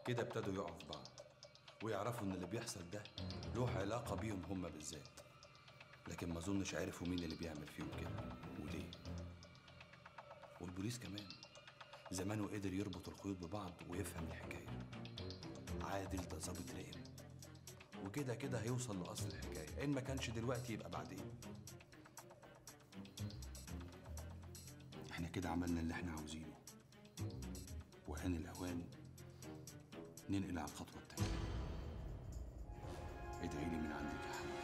كده ابتدوا يقعوا في بعض ويعرفوا ان اللي بيحصل ده له علاقه بيهم هم بالذات لكن ما اظنش عرفوا مين اللي بيعمل فيهم كده وليه والبوليس كمان زمانه قدر يربط الخيوط ببعض ويفهم الحكايه عادل ده ظابط راقب وكده كده هيوصل لاصل الحكايه ان ما كانش دلوقتي يبقى بعدين احنا كده عملنا اللي احنا عاوزينه وآن الأوان ننقل على الخطوة التانية ادعي لي من عندك يا حبيبي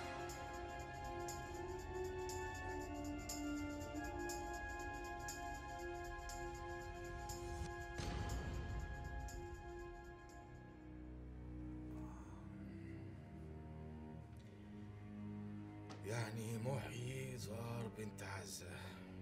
يعني محيي زار بنت عزة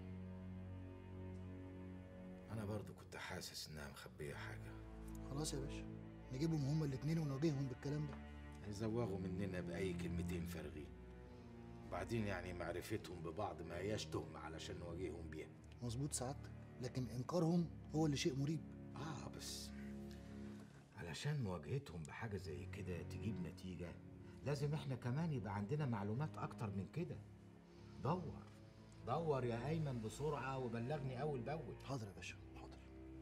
أنا برضو كنت حاسس إنها مخبية حاجة خلاص يا باشا نجيبهم هما الاتنين ونواجههم بالكلام ده هيزوغوا مننا بأي كلمتين فارغين وبعدين يعني معرفتهم ببعض ما هياش تهمة علشان نواجههم بيها مظبوط سعادتك لكن انكارهم هو اللي شيء مريب آه بس علشان مواجهتهم بحاجة زي كده تجيب نتيجة لازم احنا كمان يبقى عندنا معلومات أكتر من كده دور دور يا أيمن بسرعة وبلغني أول بأول حاضر يا باشا حاضر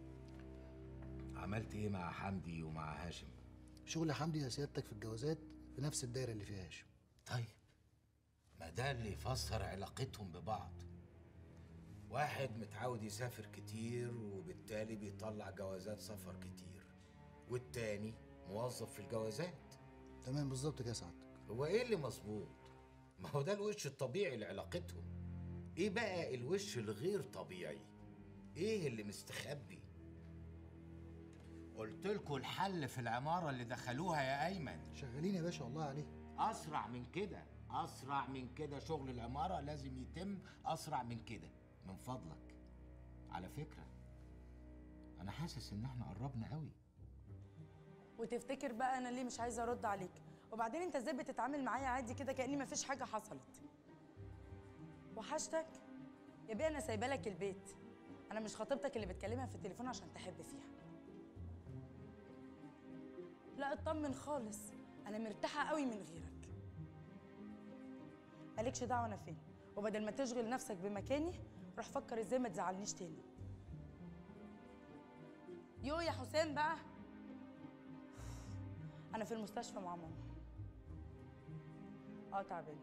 عملت إيه مع حمدي ومع هاشم؟ شغل حمدي يا سيادتك في الجوازات في نفس الدايره اللي فيها هاشم طيب ما ده اللي يفسر علاقتهم ببعض واحد متعود يسافر كتير وبالتالي بيطلع جوازات سفر كتير والتاني موظف في الجوازات تمام بالظبط كده يا سعادتك هو ايه اللي مظبوط ما هو ده الوش الطبيعي لعلاقتهم ايه بقى الوش الغير طبيعي ايه اللي مستخبي قلت لكم الحل في العمارة اللي دخلوها يا أيمن شغالين يا باشا والله عليه أسرع من كده أسرع من كده شغل العمارة لازم يتم أسرع من كده من فضلك على فكرة أنا حاسس إن إحنا قربنا قوي وتفتكر بقى انا ليه مش عايزه ارد عليك وبعدين انت ازاي بتتعامل معايا عادي كده كاني مفيش حاجه حصلت وحشتك يا بيه انا سايبه لك البيت انا مش خطيبتك اللي بتكلمها في التليفون عشان تحب فيها لا اطمن خالص انا مرتاحه قوي من غيرك مالكش دعوه انا فين وبدل ما تشغل نفسك بمكاني روح فكر ازاي ما تزعلنيش تاني يو يا حسام بقى انا في المستشفى مع ماما اه تعبانه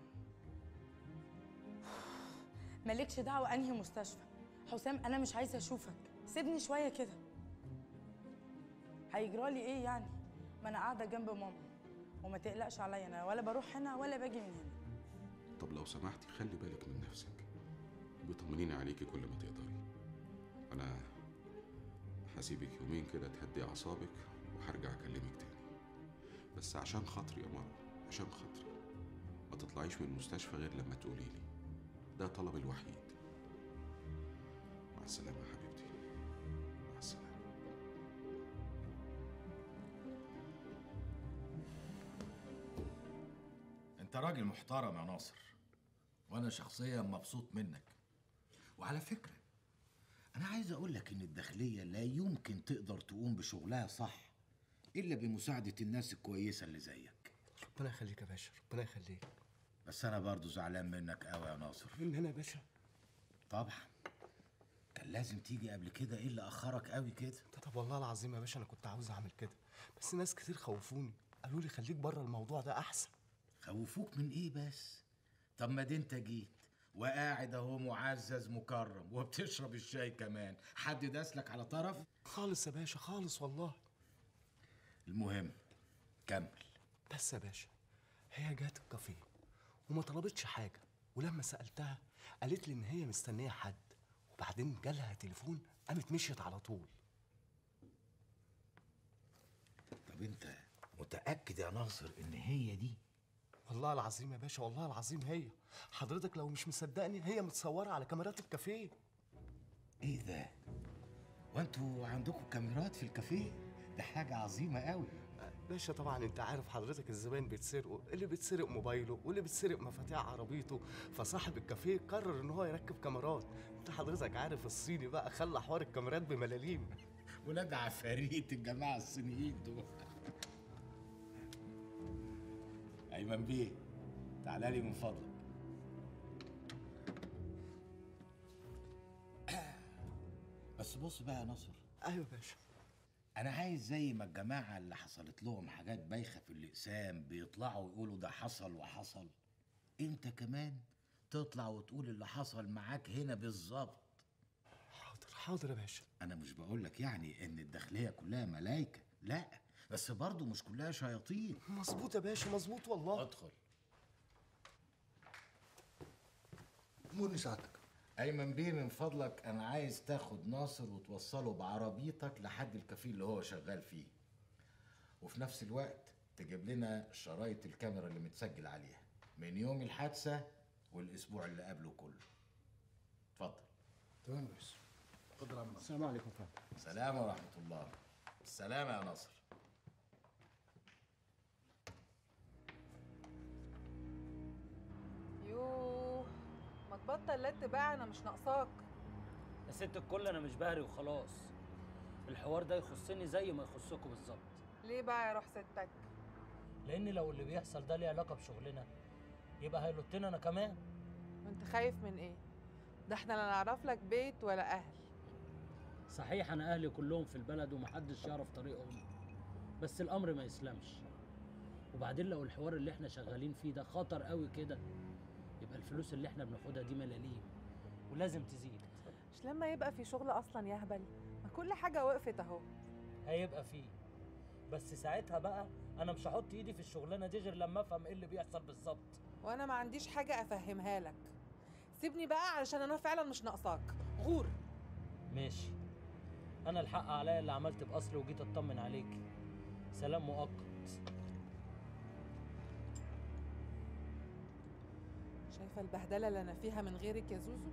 مالكش دعوه انهي مستشفى حسام انا مش عايزه اشوفك سيبني شويه كده هيجرالي ايه يعني ما انا قاعده جنب ماما وما تقلقش عليا انا ولا بروح هنا ولا باجي من هنا طب لو سمحتي خلي بالك من نفسك بطمنيني عليكي كل ما تقدري انا هسيبك يومين كده تهدي اعصابك وهرجع اكلمك تاني بس عشان خاطري يا مروه عشان خاطري ما تطلعيش من المستشفى غير لما تقولي لي ده طلبي الوحيد مع السلامه يا حبيبتي مع السلامه انت راجل محترم يا ناصر وانا شخصيا مبسوط منك وعلى فكره انا عايز اقول لك ان الداخليه لا يمكن تقدر تقوم بشغلها صح الا بمساعده الناس الكويسه اللي زيك ربنا يخليك يا باشا ربنا يخليك بس انا برضو زعلان منك قوي يا ناصر من هنا يا باشا طبعا كان لازم تيجي قبل كده ايه اللي اخرك قوي كده طب والله العظيم يا باشا انا كنت عاوز اعمل كده بس ناس كتير خوفوني قالوا لي خليك بره الموضوع ده احسن خوفوك من ايه بس طب ما دي انت جيت وقاعد اهو معزز مكرم وبتشرب الشاي كمان حد داسلك على طرف خالص يا باشا خالص والله المهم كمل بس يا باشا هي جات الكافيه وما طلبتش حاجه ولما سالتها قالت لي ان هي مستنيه حد وبعدين جالها تليفون قامت مشيت على طول طب انت متاكد يا ناصر ان هي دي والله العظيم يا باشا والله العظيم هي حضرتك لو مش مصدقني هي متصوره على كاميرات الكافيه ايه ده وانتوا عندكم كاميرات في الكافيه ده حاجه عظيمه قوي باشا طبعا انت عارف حضرتك الزبائن بيتسرقوا اللي بيتسرق موبايله واللي بيتسرق مفاتيح عربيته فصاحب الكافيه قرر ان هو يركب كاميرات انت حضرتك عارف الصيني بقى خلى حوار الكاميرات بملاليم ولاد عفاريت الجماعه الصينيين دول ايمن بيه تعالى لي من فضلك بس بص بقى يا نصر ايوه يا باشا انا عايز زي ما الجماعه اللي حصلت لهم حاجات بايخه في الاقسام بيطلعوا يقولوا ده حصل وحصل انت كمان تطلع وتقول اللي حصل معاك هنا بالظبط حاضر حاضر يا باشا انا مش بقول لك يعني ان الداخليه كلها ملايكه لا بس برضو مش كلها شياطين مظبوط يا باشا مظبوط والله ادخل امورني سعادتك ايمن بيه من فضلك انا عايز تاخد ناصر وتوصله بعربيتك لحد الكافيه اللي هو شغال فيه وفي نفس الوقت تجيب لنا شرايط الكاميرا اللي متسجل عليها من يوم الحادثه والاسبوع اللي قبله كله اتفضل تمام يا ريس اتفضل يا عم ناصر. السلام عليكم فندم سلام ورحمه الله السلام يا ناصر يوه ما تبطل لت بقى انا مش ناقصاك يا ست الكل انا مش بهري وخلاص الحوار ده يخصني زي ما يخصكم بالظبط ليه بقى يا روح ستك لان لو اللي بيحصل ده ليه علاقه بشغلنا يبقى هيلوتنا انا كمان وانت خايف من ايه ده احنا لا نعرف لك بيت ولا اهل صحيح انا اهلي كلهم في البلد ومحدش يعرف طريقهم بس الامر ما يسلمش وبعدين لو الحوار اللي احنا شغالين فيه ده خطر قوي كده يبقى الفلوس اللي احنا بناخدها دي ملاليم ولازم تزيد مش لما يبقى في شغل اصلا يا هبل ما كل حاجه وقفت اهو هيبقى فيه بس ساعتها بقى انا مش هحط ايدي في الشغلانه دي غير لما افهم ايه اللي بيحصل بالظبط وانا ما عنديش حاجه افهمها لك سيبني بقى علشان انا فعلا مش ناقصاك غور ماشي انا الحق عليا اللي عملت باصلي وجيت اطمن عليك سلام مؤقت شايفه البهدله اللي انا فيها من غيرك يا زوزو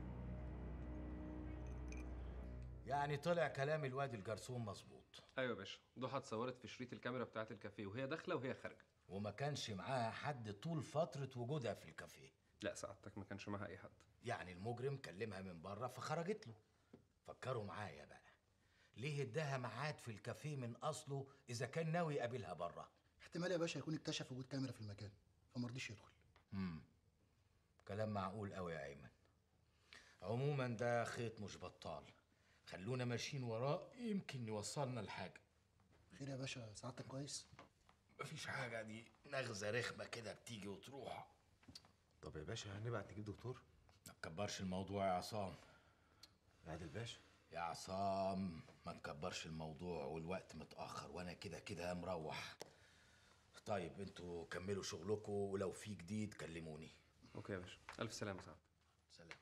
يعني طلع كلام الواد الجرسون مظبوط ايوه يا باشا ضحى اتصورت في شريط الكاميرا بتاعه الكافيه وهي داخله وهي خارجه وما كانش معاها حد طول فتره وجودها في الكافيه لا سعادتك ما كانش معاها اي حد يعني المجرم كلمها من بره فخرجت له فكروا معايا بقى ليه اداها ميعاد في الكافيه من اصله اذا كان ناوي يقابلها بره احتمال يا باشا يكون اكتشف وجود كاميرا في المكان فما رضيش يدخل امم كلام معقول قوي يا ايمن عموما ده خيط مش بطال خلونا ماشيين وراه يمكن يوصلنا لحاجه خير يا باشا سعادتك كويس مفيش حاجه دي نغزه رخمه كده بتيجي وتروح طب يا باشا هنبعت نجيب دكتور ما تكبرش الموضوع يا عصام عادل باشا يا عصام ما تكبرش الموضوع والوقت متأخر وانا كده كده مروح طيب انتوا كملوا شغلكم ولو في جديد كلموني اوكي يا باشا الف سلامه سعادتك سلام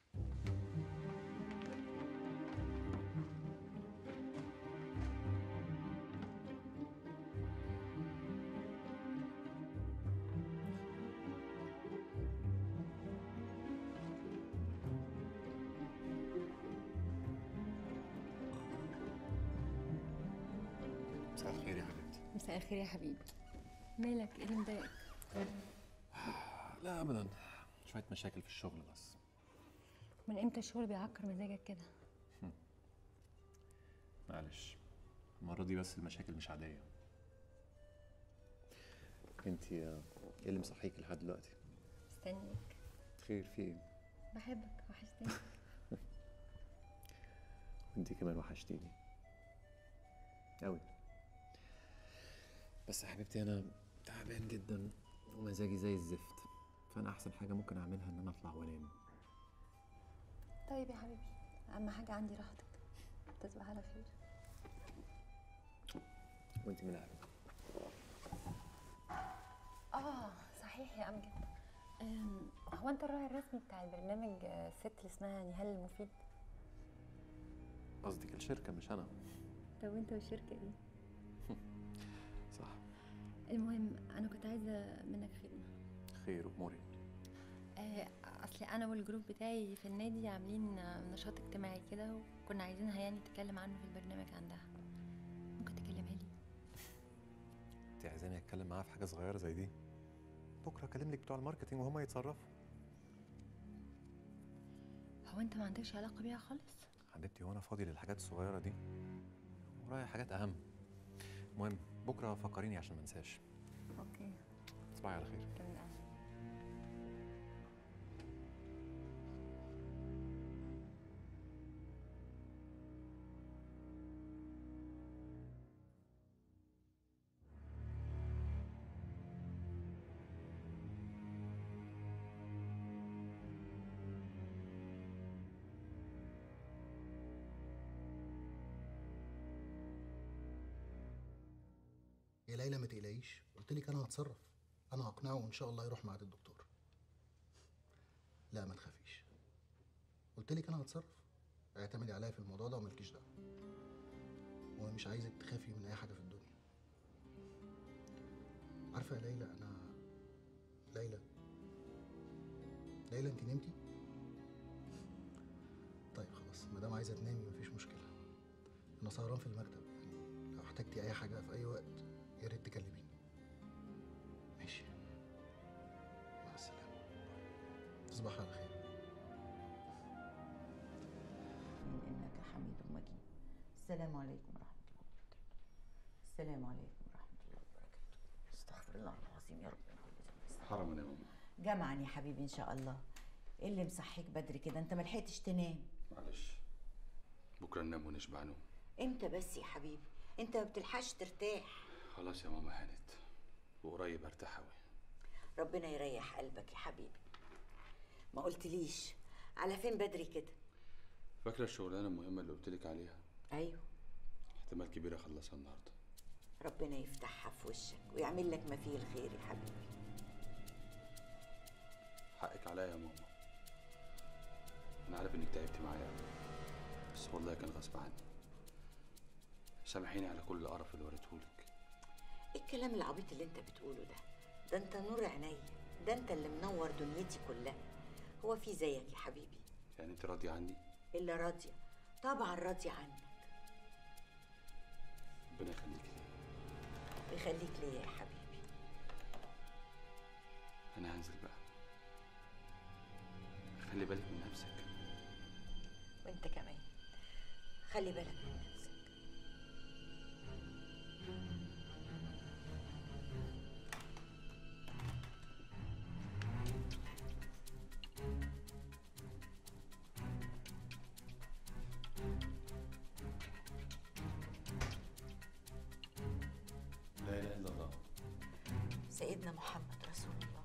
مساء الخير يا حبيبتي مساء الخير يا حبيبي مالك ايه اللي مضايقك لا ابدا شويه مشاكل في الشغل بس من امتى الشغل بيعكر مزاجك كده معلش المره دي بس المشاكل مش عاديه انت ايه اللي مصحيك لحد دلوقتي استنيك خير في ايه بحبك وحشتني وانت كمان وحشتيني قوي بس يا حبيبتي انا تعبان جدا ومزاجي زي الزفت فانا احسن حاجه ممكن اعملها ان انا اطلع وانام طيب يا حبيبي اهم حاجه عندي راحتك تصبح على خير وانت من اهلك اه صحيح يا امجد أم، هو انت الراعي الرسمي بتاع البرنامج آه، الست اللي اسمها نهال المفيد قصدك الشركه مش انا طب انت والشركه ايه صح المهم انا كنت عايزه منك خدمه خير اموري آه، اصل انا والجروب بتاعي في النادي عاملين آه، نشاط اجتماعي كده وكنا عايزينها يعني تتكلم عنه في البرنامج عندها ممكن تكلمها لي انت عايزاني اتكلم معاها في حاجه صغيره زي دي بكره اكلم لك بتوع الماركتينج وهم يتصرفوا هو انت ما عندكش علاقه بيها خالص حبيبتي هو انا فاضي للحاجات الصغيره دي ورايا حاجات اهم المهم بكره فكريني عشان ما انساش اوكي تصبحي على خير كمان أهلا. يا ليلى ما تقلقيش قلت لك انا هتصرف انا هقنعه وان شاء الله يروح ميعاد الدكتور لا ما تخافيش قلت لك انا هتصرف اعتمدي عليا في الموضوع ده وملكيش دعوه ومش عايزك تخافي من اي حاجه في الدنيا عارفه يا ليلى انا ليلى ليلى انت نمتي طيب خلاص ما دام عايزه تنامي مفيش مشكله انا سهران في المكتب يعني لو احتجتي اي حاجه في اي وقت يا ريت تكلميني ماشي مع السلامه تصبح على خير من إنك حميد مجيد السلام عليكم ورحمة الله وبركاته السلام عليكم ورحمة الله وبركاته استغفر الله العظيم يا رب من كل ذنب استغفر حرما يا ماما جمعا يا حبيبي إن شاء الله إيه اللي مصحيك بدري كده أنت ملحقتش تنام معلش بكره ننام ونشبع نوم إمتى بس يا حبيبي أنت ما بتلحقش ترتاح خلاص يا ماما هانت وقريب هرتاح أوي ربنا يريح قلبك يا حبيبي ما قلتليش على فين بدري كده فاكرة الشغلانة المهمة اللي قلتلك عليها أيوه احتمال كبير أخلصها النهاردة ربنا يفتحها في وشك ويعمل لك ما فيه الخير يا حبيبي حقك عليا يا ماما أنا عارف إنك تعبتي معايا أوي بس والله كان غصب عني سامحيني على كل القرف اللي وريتهولك ايه الكلام العبيط اللي انت بتقوله ده ده انت نور عينيا ده انت اللي منور دنيتي كلها هو في زيك يا حبيبي يعني أنت راضية عني الا راضيه طبعا راضيه عنك ربنا يخليك لي ويخليك ليا يا حبيبي أنا هنزل بقى خلي بالك من نفسك وانت كمان خلي بالك من نفسك لا إله إلا الله سيدنا محمد رسول الله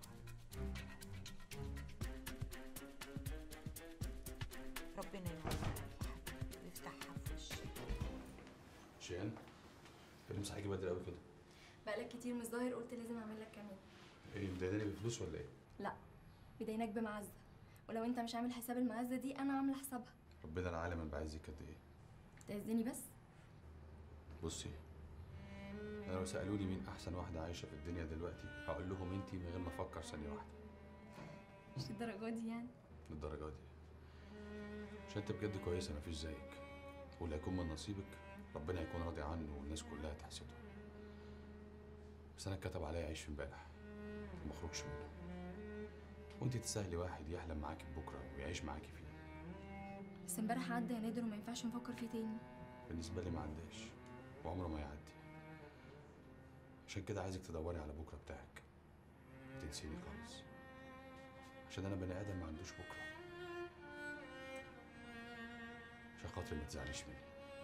ربنا يوفقك يا حبيبي ويفتحها في وشك شيان اللي مصحيكي بدري أوي كده بقالك كتير مش ظاهر قلت لازم اعمل لك كمان إيه مديناني بفلوس ولا إيه؟ لا بديناك بمعزه ولو انت مش عامل حساب المعزه دي انا عامله حسابها ربنا العالم أنا بعزك قد إيه تعزني بس بصي انا لو سالوني مين احسن واحده عايشه في الدنيا دلوقتي هقول لهم انت من غير ما افكر ثانيه واحده مش الدرجه دي يعني للدرجه دي عشان انت بجد كويسه مفيش زيك واللي هيكون من نصيبك ربنا يكون راضي عنه والناس كلها تحسده بس انا اتكتب عليا عيش في امبارح وما اخرجش منه وانت تسهلي واحد يحلم معاكي بكره ويعيش معاكي فيه بس امبارح عدى يا نادر وما ينفعش نفكر فيه تاني بالنسبه لي ما عداش وعمره ما يعدي عشان كده عايزك تدوري على بكره بتاعك وتنسيني خالص عشان انا بني ادم ما عندوش بكره عشان خاطري ما تزعليش مني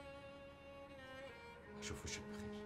اشوف وشك بخير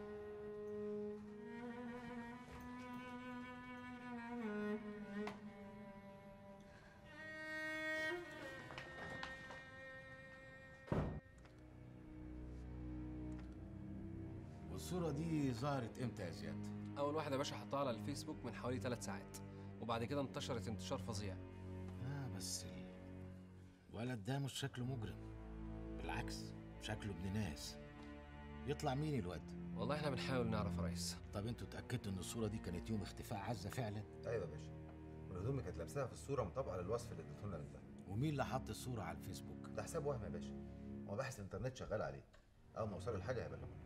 والصورة دي ظهرت امتى يا زياد؟ اول واحد يا باشا حطها على الفيسبوك من حوالي ثلاث ساعات وبعد كده انتشرت انتشار فظيع اه بس الولد ده مش شكله مجرم بالعكس شكله ابن ناس يطلع مين الواد؟ والله احنا بنحاول نعرف يا ريس طب انتوا اتأكدتوا ان الصورة دي كانت يوم اختفاء عزة فعلا؟ ايوه يا باشا والهدوم اللي كانت لابساها في الصوره مطابقه للوصف اللي اديته لنا ده ومين اللي حط الصورة على الفيسبوك؟ ده حساب وهم يا باشا هو باحث انترنت شغال عليه اول ما وصلوا الحاجه هيبلغونا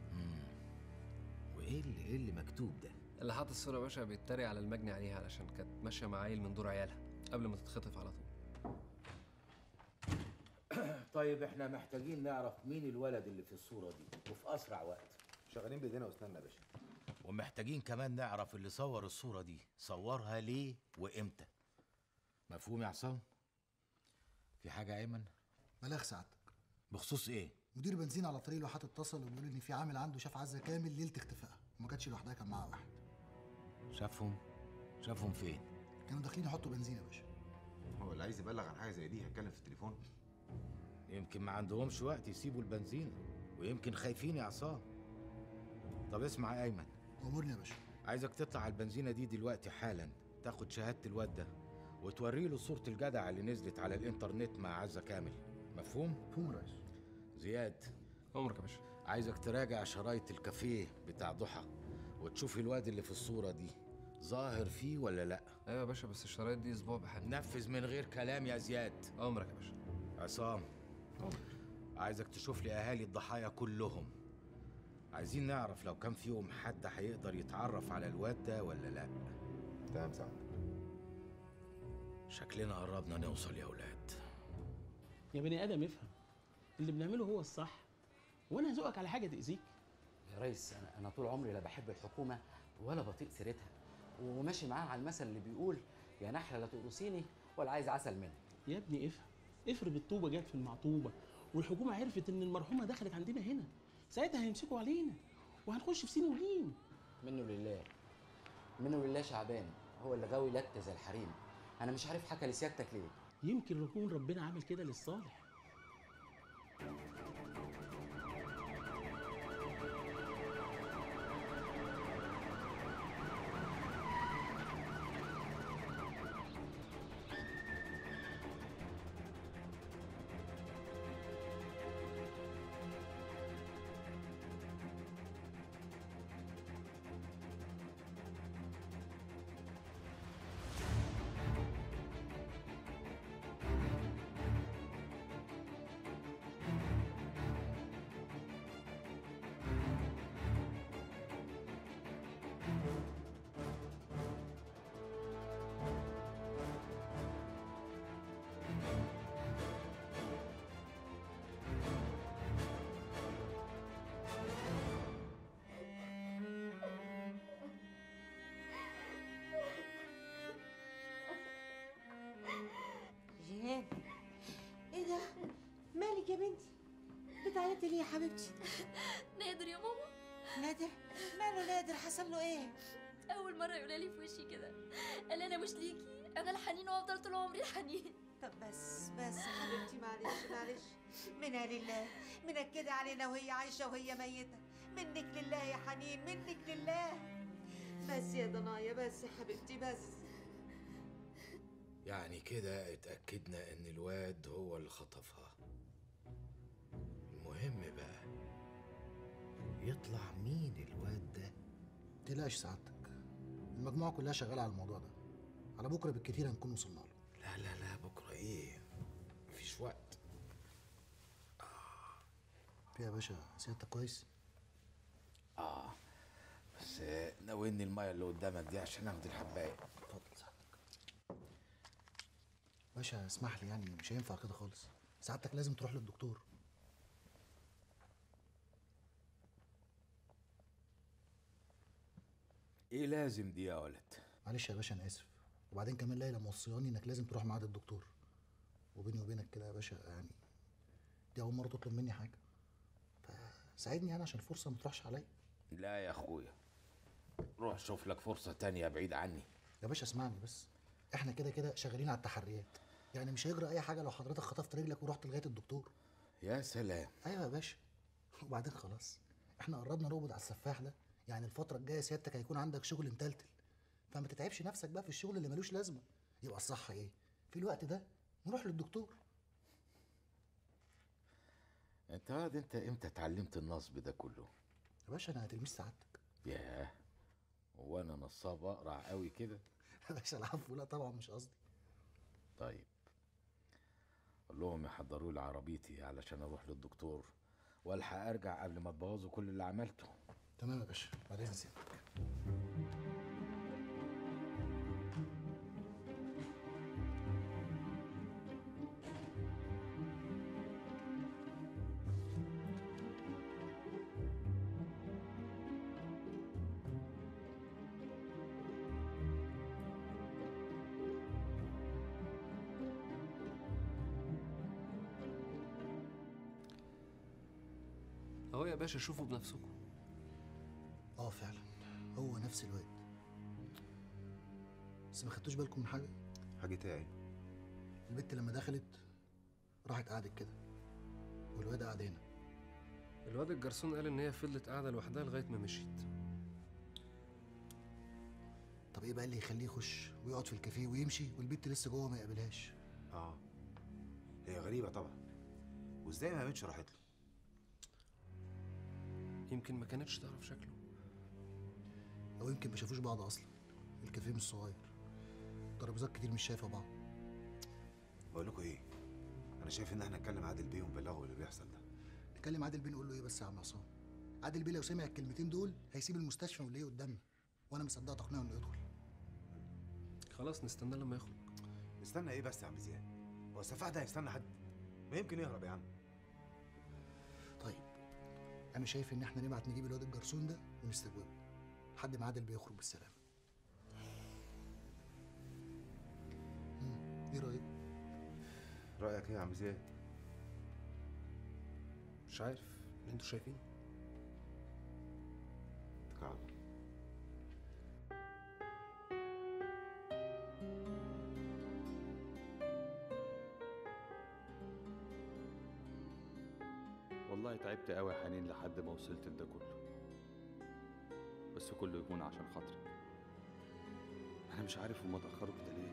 وايه اللي ايه اللي مكتوب ده؟ اللي حاط الصوره يا باشا بيتريق على المجني عليها علشان كانت ماشيه مع عيل من دور عيالها قبل ما تتخطف على طول طيب احنا محتاجين نعرف مين الولد اللي في الصورة دي وفي أسرع وقت شغالين بايدينا واسناننا يا باشا ومحتاجين كمان نعرف اللي صور الصورة دي صورها ليه وإمتى مفهوم يا عصام؟ في حاجة يا أيمن؟ بلاغ سعادتك بخصوص إيه؟ مدير بنزين على طريق الواحات اتصل وبيقول ان في عامل عنده شاف عزه كامل ليله اختفائها وما كانتش لوحدها كان معاها واحد شافهم؟ شافهم فين؟ كانوا داخلين يحطوا بنزين يا باشا هو اللي عايز يبلغ عن حاجه زي دي هيتكلم في التليفون يمكن ما عندهمش وقت يسيبوا البنزين ويمكن خايفين يا عصام طب اسمع يا أيمن امورني يا باشا عايزك تطلع على البنزينة دي دلوقتي حالا تاخد شهادة الواد ده وتوري له صورة الجدع اللي نزلت على الإنترنت مع عزة كامل مفهوم؟ مفهوم يا ريس زياد عمرك يا باشا عايزك تراجع شرايط الكافيه بتاع ضحى وتشوف الواد اللي في الصورة دي ظاهر فيه ولا لا ايوه يا باشا بس الشرايط دي اسبوع بحال نفذ من غير كلام يا زياد عمرك يا باشا عصام عايزك تشوف لي اهالي الضحايا كلهم عايزين نعرف لو كان فيهم حد هيقدر يتعرف على الواد ده ولا لا تمام سعد شكلنا قربنا نوصل يا اولاد يا بني ادم افهم اللي بنعمله هو الصح وانا هزقك على حاجه تاذيك يا ريس انا انا طول عمري لا بحب الحكومه ولا بطيق سيرتها وماشي معاها على المثل اللي بيقول يا نحله لا تقرصيني ولا عايز عسل منك يا ابني افهم افرض الطوبه جت في المعطوبه والحكومه عرفت ان المرحومه دخلت عندنا هنا ساعتها هيمسكوا علينا وهنخش في سين ولين منه لله منه لله شعبان هو اللي غاوي لت زي الحريم انا مش عارف حكى لسيادتك ليه يمكن يكون ربنا عامل كده للصالح جيهان ايه ده مالك يا بنتي بتعيطي ليه يا حبيبتي نادر يا ماما نادر ماله نادر حصل له ايه اول مره يقولها لي في وشي كده قال لي انا مش ليكي انا الحنين وافضل طول عمري الحنين طب بس بس يا حبيبتي معلش معلش منها لله منكدة علينا وهي عايشة وهي ميتة منك لله يا حنين منك لله بس يا ضنايا بس يا حبيبتي بس يعني كده اتأكدنا ان الواد هو اللي خطفها المهم بقى يطلع مين الواد ده تقلقش سعادتك المجموعه كلها شغاله على الموضوع ده على بكره بالكتير هنكون وصلنا له لا لا لا بكره ايه مفيش وقت في يا باشا سيادتك كويس اه بس ناولني الميه اللي قدامك دي عشان اخد الحبايه اتفضل سعادتك باشا اسمح لي يعني مش هينفع كده خالص سعادتك لازم تروح للدكتور ايه لازم دي يا ولد معلش يا باشا انا اسف وبعدين كمان ليلى موصياني انك لازم تروح ميعاد الدكتور وبيني وبينك كده يا باشا يعني دي اول مره تطلب مني حاجه فساعدني يعني عشان الفرصه ما تروحش عليا لا يا اخويا روح شوف لك فرصه تانية بعيد عني يا باشا اسمعني بس احنا كده كده شغالين على التحريات يعني مش هيجرى اي حاجه لو حضرتك خطفت رجلك ورحت لغايه الدكتور يا سلام ايوه يا باشا وبعدين خلاص احنا قربنا نقبض على السفاح ده يعني الفتره الجايه سيادتك هيكون عندك شغل متلتل فما تتعبش نفسك بقى في الشغل اللي ملوش لازمه يبقى الصح ايه في الوقت ده نروح للدكتور انت واد انت امتى اتعلمت النصب ده كله يا باشا انا تلميذ سعادتك ياه هو انا نصاب اقرع قوي كده يا باشا العفو لا طبعا مش قصدي طيب قول لهم يحضروا لي عربيتي علشان اروح للدكتور والحق ارجع قبل ما تبوظوا كل اللي عملته تمام يا باشا بعد اذن سيادتك اهو يا باشا شوفوا بنفسكم اه فعلا هو نفس الواد بس ما خدتوش بالكم من حاجه حاجة ايه البت لما دخلت راحت قعدت كده والواد قعد هنا الواد الجرسون قال ان هي فضلت قاعده لوحدها لغايه ما مشيت طب ايه بقى اللي يخليه يخش ويقعد في الكافيه ويمشي والبت لسه جوه ما يقابلهاش اه هي غريبة طبعا وازاي ما قامتش راحت له يمكن ما كانتش تعرف شكله او يمكن ما شافوش بعض اصلا الكافيه مش صغير ترابيزات كتير مش شايفه بعض بقول لكم ايه انا شايف ان احنا نكلم عادل بيه ونبلغه اللي بيحصل ده نكلم عادل بيه نقول له ايه بس يا عم عصام عادل بيه لو سمع الكلمتين دول هيسيب المستشفى واللي قدامنا وانا مصدق تقنعه انه يدخل خلاص نستنى لما يخرج نستنى ايه بس يا عم زياد هو السفاح ده هيستنى حد ما يمكن يهرب يا عم طيب انا شايف ان احنا نبعت نجيب الواد الجرسون ده ونستجوبه لحد ما عادل بيه يخرج بالسلامه مم، ايه رايك رايك ايه يا عم زياد مش عارف اللي انتوا شايفين تعال والله تعبت قوي يا حنين لحد ما وصلت لده كله بس كله يكون عشان خاطرك انا مش عارف هما اتاخروا كده ليه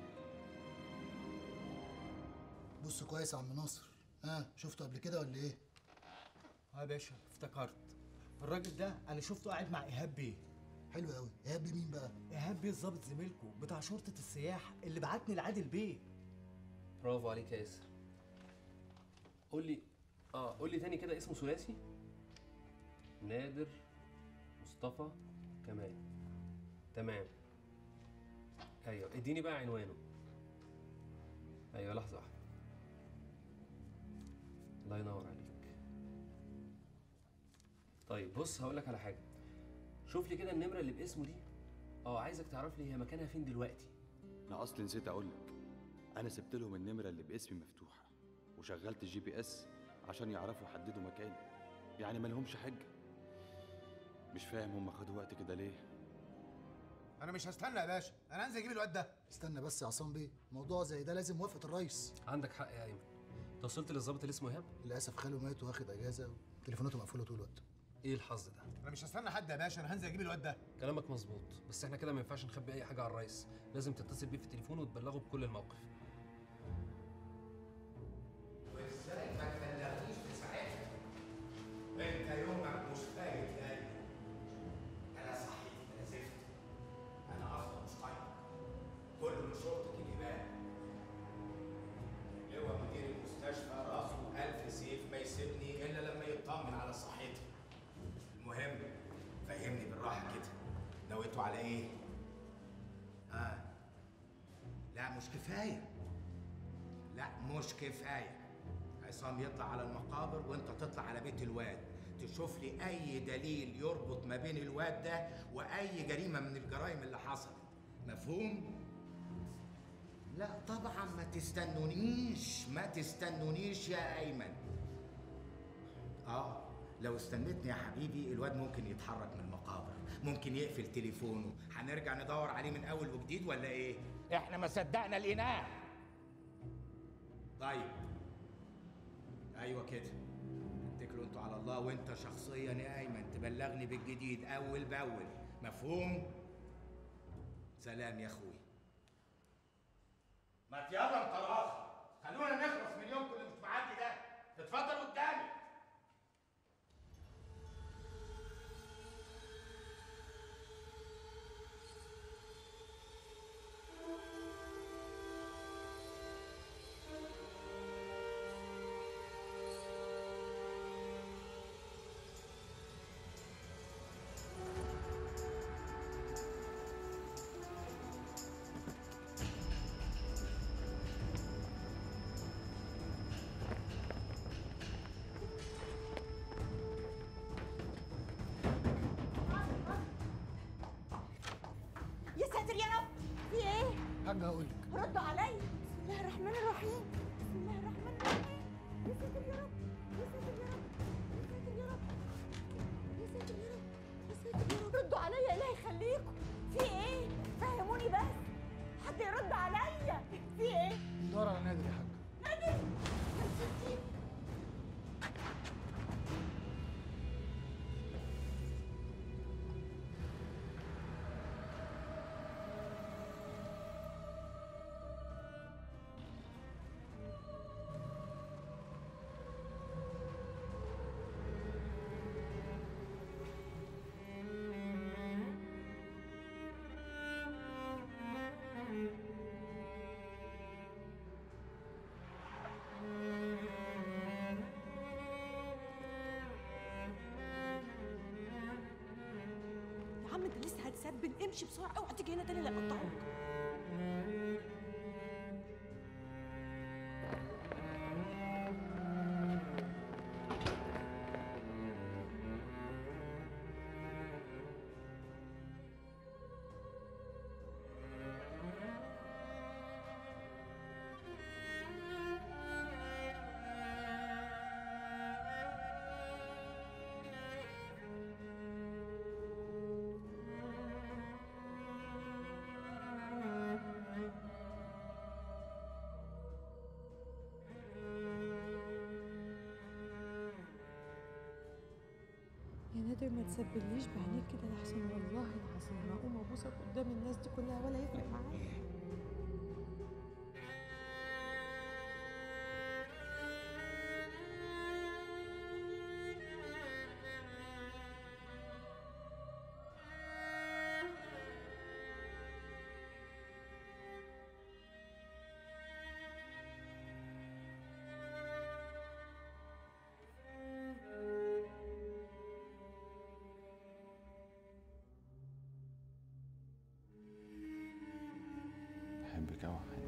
بص كويس يا عم ناصر ها شفته قبل كده ولا ايه اه يا باشا افتكرت الراجل ده انا شفته قاعد مع ايهاب بيه حلو قوي ايهاب بيه مين بقى ايهاب بيه الظابط زميلكم بتاع شرطه السياح اللي بعتني لعادل بيه برافو عليك يا ياسر قول لي اه قول لي تاني كده اسمه ثلاثي نادر مصطفى كمال تمام ايوه اديني بقى عنوانه ايوه لحظه واحده الله ينور عليك طيب بص هقول لك على حاجه شوف لي كده النمره اللي باسمه دي اه عايزك تعرف لي هي مكانها فين دلوقتي انا اصلي نسيت اقول لك انا سبت لهم النمره اللي باسمي مفتوحه وشغلت الجي بي اس عشان يعرفوا يحددوا مكاني يعني ما لهمش حجه مش فاهم هم خدوا وقت كده ليه انا مش هستنى يا باشا انا هنزل اجيب الواد ده استنى بس يا عصام بيه موضوع زي ده لازم موافقه الرئيس عندك حق يا ايمن انت وصلت للظابط اللي اسمه ايهاب للاسف خاله مات واخد اجازه وتليفوناته مقفوله طول الوقت ايه الحظ ده انا مش هستنى حد يا باشا انا هنزل اجيب الواد ده كلامك مظبوط بس احنا كده ما ينفعش نخبي اي حاجه على الرئيس لازم تتصل بيه في التليفون وتبلغه بكل الموقف وازاي ما تبلغنيش في ساعتها انت يومك مش فايت يا انا صحيح انا زفت انا اصلا مش طايق كله من شرطه الايمان لواء مدير المستشفى راسه الف سيف ما يسيبني الا لما يطمن على صحتي المهم فهمني بالراحه كده نويتوا على ايه اه لا مش كفايه لا مش كفايه عصام يطلع على المقابر وانت تطلع على بيت الواد تشوف لي اي دليل يربط ما بين الواد ده واي جريمه من الجرائم اللي حصلت مفهوم لا طبعا ما تستنونيش ما تستنونيش يا ايمن اه لو استنيتني يا حبيبي الواد ممكن يتحرك من المقابر ممكن يقفل تليفونه هنرجع ندور عليه من اول وجديد ولا ايه احنا ما صدقنا لقيناه طيب ايوه كده اتكلوا انتوا على الله وانت شخصيا يا ايمن تبلغني بالجديد اول باول مفهوم سلام يا اخوي ما يلا انت راس خلونا نخلص من يومكم اللي مش معدي ده اتفضل قدامي يا ساتر يا رب في ايه؟ حاجه هقول لك ردوا عليا بسم الله الرحمن الرحيم بسم الله الرحمن الرحيم يا ساتر يا رب يا ساتر يا رب يا ساتر يا رب مسبل امشي بسرعه اوعى تيجي هنا تاني لا اقطعك يا نادر ما تسبليش بعينيك كده لحسن والله العظيم هقوم ابوسك قدام الناس دي كلها ولا يفرق معايا بحبك أوي يا حنين